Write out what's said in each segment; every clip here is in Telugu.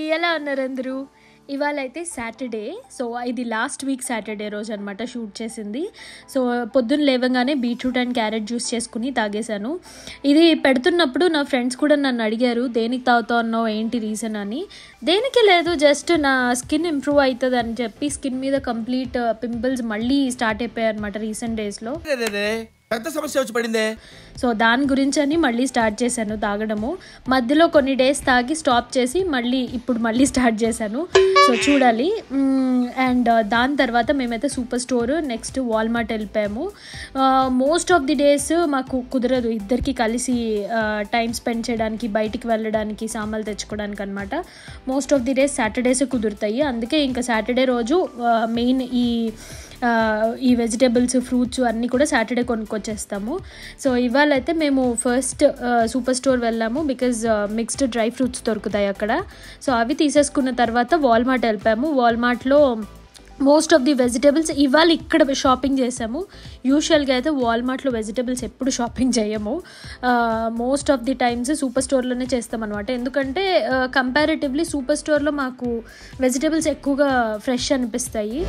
ఎలా ఉన్నారు అందరూ ఇవాళ అయితే సాటర్డే సో ఇది లాస్ట్ వీక్ సాటర్డే రోజు అనమాట షూట్ చేసింది సో పొద్దున్న లేవగానే బీట్రూట్ అండ్ క్యారెట్ జ్యూస్ చేసుకుని తాగేశాను ఇది పెడుతున్నప్పుడు నా ఫ్రెండ్స్ కూడా నన్ను అడిగారు దేనికి తాగుతా ఉన్నావు ఏంటి రీజన్ అని దేనికి లేదు జస్ట్ నా స్కిన్ ఇంప్రూవ్ అవుతుంది అని చెప్పి స్కిన్ మీద కంప్లీట్ పింపుల్స్ మళ్ళీ స్టార్ట్ అయిపోయాయి అనమాట రీసెంట్ డేస్లో రే, పెద్ద సమస్య వచ్చి పడిందే సో దాని గురించి అని మళ్ళీ స్టార్ట్ చేశాను తాగడము మధ్యలో కొన్ని డేస్ తాగి స్టాప్ చేసి మళ్ళీ ఇప్పుడు మళ్ళీ స్టార్ట్ చేశాను సో చూడాలి అండ్ దాని తర్వాత మేమైతే సూపర్ స్టోర్ నెక్స్ట్ వాల్మార్ట్ వెళ్ళిపోయాము మోస్ట్ ఆఫ్ ది డేస్ మాకు కుదరదు ఇద్దరికి కలిసి టైం స్పెండ్ చేయడానికి బయటికి వెళ్ళడానికి సామాన్లు తెచ్చుకోవడానికి అనమాట most of the days Saturdays కుదురుతాయి అందుకే ఇంకా సాటర్డే రోజు మెయిన్ ఈ ఆ, ఈ వెజిటేబుల్స్ ఫ్రూట్స్ అన్నీ కూడా సాటర్డే కొనుక్కొచ్చేస్తాము సో ఇవాళ అయితే మేము ఫస్ట్ సూపర్ స్టోర్ వెళ్ళాము బికాజ్ మిక్స్డ్ డ్రై ఫ్రూట్స్ దొరుకుతాయి అక్కడ సో అవి తీసేసుకున్న తర్వాత వాల్మార్ట్ వెళ్ళిపోయాము వాల్మార్ట్లో మోస్ట్ ఆఫ్ ది వెజిటేబుల్స్ ఇవాళ ఇక్కడ షాపింగ్ చేసాము యూజువల్గా అయితే వాల్మార్ట్లో వెజిటేబుల్స్ ఎప్పుడు షాపింగ్ చేయము most of the times super స్టోర్లోనే చేస్తాం అనమాట ఎందుకంటే కంపారిటివ్లీ సూపర్ స్టోర్లో మాకు వెజిటేబుల్స్ ఎక్కువగా ఫ్రెష్ అనిపిస్తాయి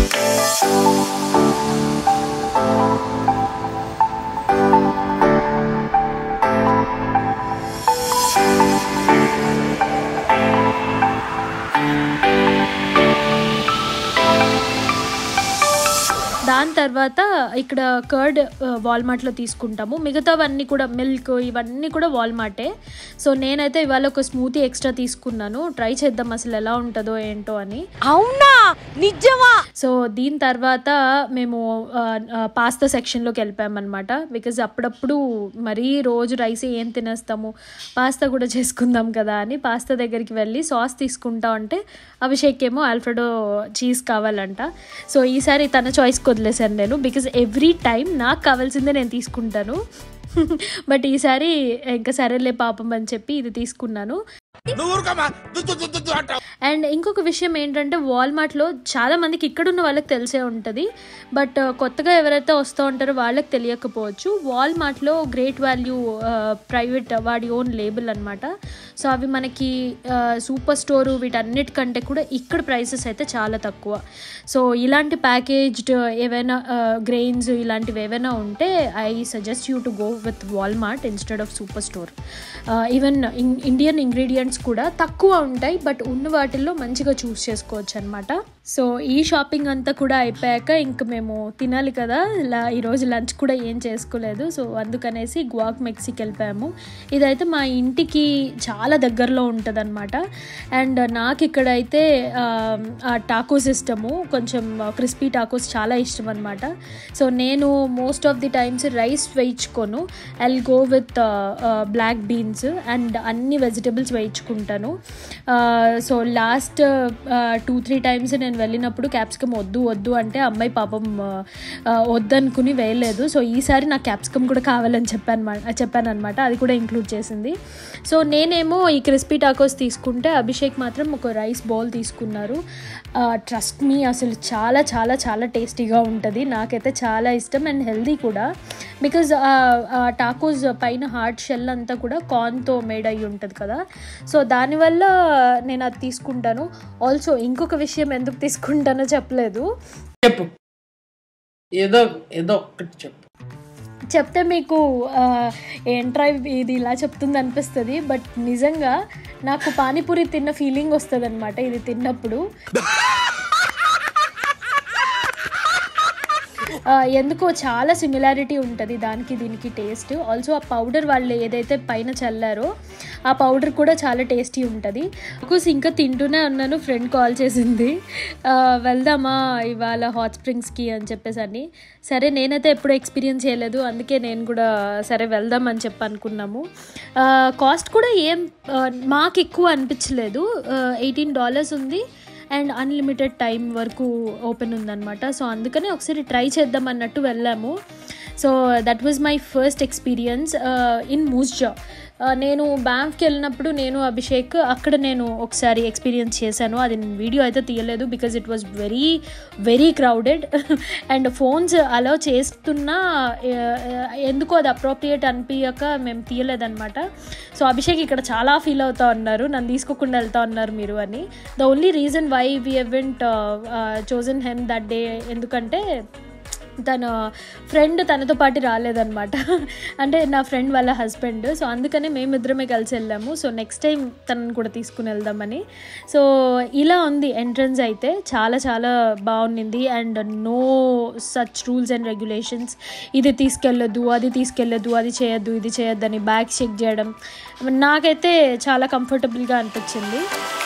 దాని తర్వాత ఇక్కడ కర్డ్ వాల్మార్ట్లో తీసుకుంటాము మిగతావన్నీ కూడా మిల్క్ ఇవన్నీ కూడా వాల్మార్టే సో నేనైతే ఇవాళ ఒక స్మూతీ ఎక్స్ట్రా తీసుకున్నాను ట్రై చేద్దాం అసలు ఎలా ఉంటుందో ఏంటో అని అవునా నిజమా సో దీని తర్వాత మేము పాస్తా సెక్షన్లోకి వెళ్ళిపోయామన్నమాట బికాజ్ అప్పుడప్పుడు మరీ రోజు రైస్ ఏం తినేస్తాము పాస్తా కూడా చేసుకుందాం కదా అని పాస్తా దగ్గరికి వెళ్ళి సాస్ తీసుకుంటా అంటే అభిషేక్ ఏమో ఆల్ఫ్రెడో చీజ్ కావాలంట సో ఈసారి తన చాయిస్కి వదిలేశాను నేను బికాజ్ ఎవ్రీ టైం నాకు కావాల్సిందే నేను తీసుకుంటాను బట్ ఈసారి ఇంకా సరేలే పాపం అని చెప్పి ఇది తీసుకున్నాను నువ్వు ఊరుకోమా దుద్దు దుద్దు దుద్దు అంటావు అండ్ ఇంకొక విషయం ఏంటంటే వాల్మార్ట్లో చాలా మందికి ఇక్కడున్న వాళ్ళకి తెలిసే ఉంటుంది బట్ కొత్తగా ఎవరైతే వస్తూ ఉంటారో వాళ్ళకి తెలియకపోవచ్చు వాల్మార్ట్లో గ్రేట్ వాల్యూ ప్రైవేట్ వాడి ఓన్ లేబుల్ అనమాట సో అవి మనకి సూపర్ స్టోరు వీటన్నిటికంటే కూడా ఇక్కడ ప్రైసెస్ అయితే చాలా తక్కువ సో ఇలాంటి ప్యాకేజ్డ్ ఏవైనా గ్రెయిన్స్ ఇలాంటివి ఏవైనా ఉంటే I suggest you to go with Walmart instead of super store even Indian ingredients కూడా తక్కువ ఉంటాయి బట్ ఉన్న వాటిల్లో మంచిగా చూస్ చేసుకోవచ్చు అనమాట సో ఈ షాపింగ్ అంతా కూడా అయిపోయాక ఇంక మేము తినాలి కదా ఇలా ఈరోజు లంచ్ కూడా ఏం చేసుకోలేదు సో అందుకనేసి గ్వాక్ మెక్సీకి వెళ్ళిపోయాము ఇదైతే మా ఇంటికి చాలా దగ్గరలో ఉంటుంది అనమాట అండ్ నాకు ఇక్కడైతే ఆ టాకోస్ ఇష్టము కొంచెం క్రిస్పీ టాకోస్ చాలా ఇష్టం అనమాట సో నేను most of the times rice వేయించుకోను I go with black beans and అన్ని వెజిటబుల్స్ వేయించుకుంటాను so last two three times నేను వెళ్ళినప్పుడు క్యాప్సికమ్ వద్దు వద్దు అంటే అమ్మాయి పాపం ఆ, వద్దనుకుని వేయలేదు సో ఈసారి నాకు క్యాప్సికమ్ కూడా కావాలని చెప్పాను చెప్పాను అనమాట అది కూడా ఇంక్లూడ్ చేసింది సో నేనేమో ఈ క్రిస్పీ టాకోస్ తీసుకుంటే అభిషేక్ మాత్రం ఒక రైస్ బౌల్ తీసుకున్నారు ట్రస్ట్ మీ అసలు చాలా చాలా చాలా టేస్టీగా ఉంటుంది నాకైతే చాలా ఇష్టం అండ్ హెల్దీ కూడా బికాజ్ టాకోస్ పైన హార్డ్ షెల్ అంతా కూడా కార్న్తో మేడ్ అయ్యి ఉంటుంది కదా సో దానివల్ల నేను అది తీసుకుంటాను ఆల్సో ఇంకొక విషయం ఎందుకు తీసుకుంటానో చెప్పలేదు చెప్పు ఏదో ఏదో ఒక్కటి చెప్పు చెప్తే మీకు ఆ, ఏంట్రా ఇది ఇలా చెప్తుంది అనిపిస్తుంది బట్ నిజంగా నాకు పానీపూరి తిన్న ఫీలింగ్ వస్తుంది అనమాట ఇది తిన్నప్పుడు ఆ, ఎందుకో చాలా సిమిలారిటీ ఉంటుంది దానికి దీనికి టేస్ట్ ఆల్సో ఆ పౌడర్ వాళ్ళు ఏదైతే పైన చల్లారో ఆ పౌడర్ కూడా చాలా టేస్టీ ఉంటుంది కోర్స్ ఇంకా తింటూనే ఉన్నాను ఫ్రెండ్ కాల్ చేసింది ఆ, వెళ్దామా ఇవాళ హాట్ స్ప్రింగ్స్కి అని చెప్పేసి అని సరే నేనైతే ఎప్పుడు ఎక్స్పీరియన్స్ చేయలేదు అందుకే నేను కూడా సరే వెళ్దాం అని చెప్పి అనుకున్నాము కాస్ట్ కూడా ఏం ఆ, మాకు ఎక్కువ అనిపించలేదు ఎయిటీన్ డాలర్స్ ఉంది అండ్ అన్లిమిటెడ్ టైం వరకు ఓపెన్ ఉందన్నమాట సో అందుకనే ఒకసారి ట్రై చేద్దాం అన్నట్టు వెళ్ళాము so that was my first experience in మూస్జా ఆ, నేను బ్యాంక్కి వెళ్ళినప్పుడు నేను అభిషేక్ అక్కడ నేను ఒకసారి ఎక్స్పీరియన్స్ చేశాను అది నేను వీడియో అయితే తీయలేదు because it was very very crowded and phones allow చేస్తున్నా ఆ, ఎందుకో అది అప్రోప్రియేట్ అనిపించక మేము తీయలేదన్నమాట సో అభిషేక్ ఇక్కడ చాలా ఫీల్ అవుతా ఉన్నారు నన్ను తీసుకోకుండా వెళ్తా ఉన్నారు మీరు అని the only reason why we haven't chosen them that day ఎందుకంటే తన ఫ్రెండ్ తనతో పాటు రాలేదనమాట అంటే నా ఫ్రెండ్ వాళ్ళ హస్బెండ్ సో అందుకనే మేమిద్దరమే కలిసి వెళ్ళాము సో నెక్స్ట్ టైం తనని కూడా తీసుకుని వెళ్దామని సో ఇలా ఉంది ఎంట్రన్స్ అయితే చాలా చాలా బాగుండింది and no such rules and regulations ఇది తీసుకెళ్ళొద్దు అది తీసుకెళ్ళొద్దు అది చేయొద్దు ఇది చేయొద్దు అని బ్యాగ్ చెక్ చేయడం నాకైతే చాలా కంఫర్టబుల్గా అనిపించింది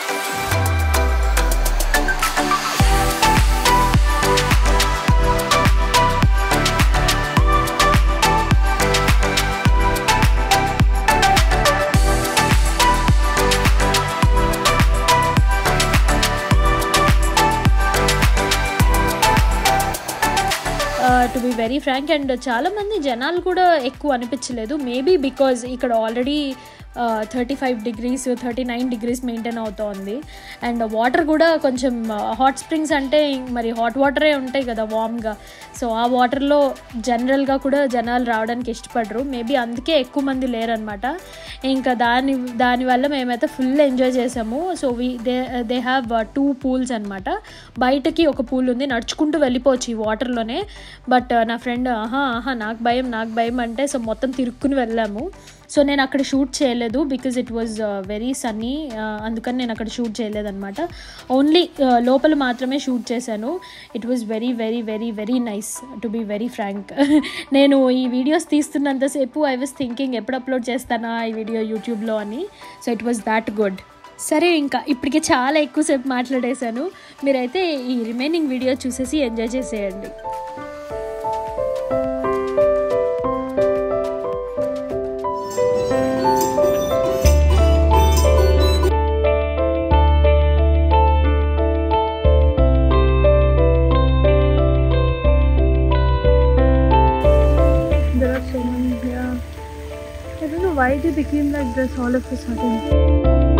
to be very frank and చాలామంది జనాలు కూడా ఎక్కువ అనిపించలేదు మేబీ బికాజ్ ఇక్కడ already thirty five degrees thirty nine degrees maintain అవుతోంది అండ్ వాటర్ కూడా కొంచెం హాట్ స్ప్రింగ్స్ అంటే మరి హాట్ వాటరే ఉంటాయి కదా వామ్గా సో ఆ వాటర్లో జనరల్గా కూడా జనాలు రావడానికి ఇష్టపడరు మేబీ అందుకే ఎక్కువ మంది లేరనమాట ఇంకా దాని దానివల్ల మేమైతే ఫుల్ ఎంజాయ్ చేసాము so we they they have two pools అనమాట బయటకి ఒక పూల్ ఉంది నడుచుకుంటూ వెళ్ళిపోవచ్చు ఈ వాటర్లోనే బట్ నా ఫ్రెండ్ ఆహా ఆహా నాకు భయం నాకు భయం అంటే సో మొత్తం తిరుక్కుని వెళ్ళాము సో నేను అక్కడ షూట్ చేయలేదు because it was very sunny అందుకని నేను అక్కడ షూట్ చేయలేదన్నమాట ఓన్లీ లోపల మాత్రమే షూట్ చేశాను it was very very very very nice to be very frank నేను ఈ వీడియోస్ తీస్తున్నంతసేపు ఐ వాజ్ థింకింగ్ ఎప్పుడు అప్లోడ్ చేస్తానా ఈ వీడియో యూట్యూబ్లో అని so it was that good సరే ఇంకా ఇప్పటికే చాలా ఎక్కువసేపు మాట్లాడేశాను మీరైతే ఈ రిమైనింగ్ వీడియో చూసేసి ఎంజాయ్ చేసేయండి There are so many here. I don't know why they became like this all of a sudden.